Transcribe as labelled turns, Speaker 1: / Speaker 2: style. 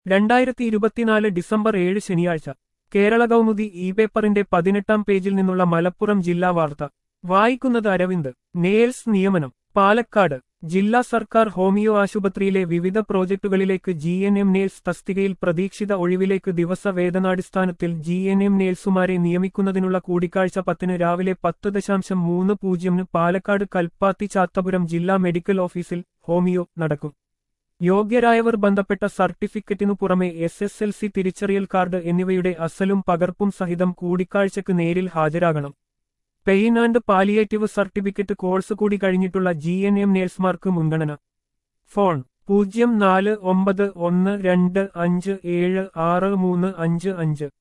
Speaker 1: രണ്ടായിരത്തി ഇരുപത്തിനാല് ഡിസംബർ ഏഴ് ശനിയാഴ്ച കേരള കൗമുദി ഇ പേപ്പറിന്റെ പതിനെട്ടാം പേജിൽ നിന്നുള്ള മലപ്പുറം ജില്ലാ വാർത്ത വായിക്കുന്നത് അരവിന്ദ് നേൽസ് നിയമനം പാലക്കാട് ജില്ലാ സർക്കാർ ഹോമിയോ ആശുപത്രിയിലെ വിവിധ പ്രോജക്ടുകളിലേക്ക് ജി എൻ എം നേഴ്സ് തസ്തികയിൽ പ്രതീക്ഷിത ഒഴിവിലേക്ക് ദിവസ വേതനാടിസ്ഥാനത്തിൽ ജി എൻ എം നേഴ്സുമാരെ നിയമിക്കുന്നതിനുള്ള കൂടിക്കാഴ്ച പത്തിന് രാവിലെ പത്ത് ദശാംശം മൂന്ന് പൂജ്യമിന് പാലക്കാട് കൽപ്പാത്തി ചാത്തപുരം ജില്ലാ മെഡിക്കൽ ഓഫീസിൽ ഹോമിയോ നടക്കും യോഗ്യരായവർ ബന്ധപ്പെട്ട സർട്ടിഫിക്കറ്റിനു പുറമെ എസ് എസ് എൽ സി തിരിച്ചറിയൽ കാർഡ് എന്നിവയുടെ അസലും പകർപ്പും സഹിതം കൂടിക്കാഴ്ചയ്ക്ക് നേരിൽ ഹാജരാകണം pain and palliative certificate course കൂടി കഴിഞ്ഞിട്ടുള്ള ജി എൻ എം നേഴ്സുമാർക്ക് മുൻഗണന ഫോൺ പൂജ്യം നാല് ഒമ്പത് ഒന്ന് രണ്ട് അഞ്ച് ഏഴ് ആറ് മൂന്ന് അഞ്ച് അഞ്ച്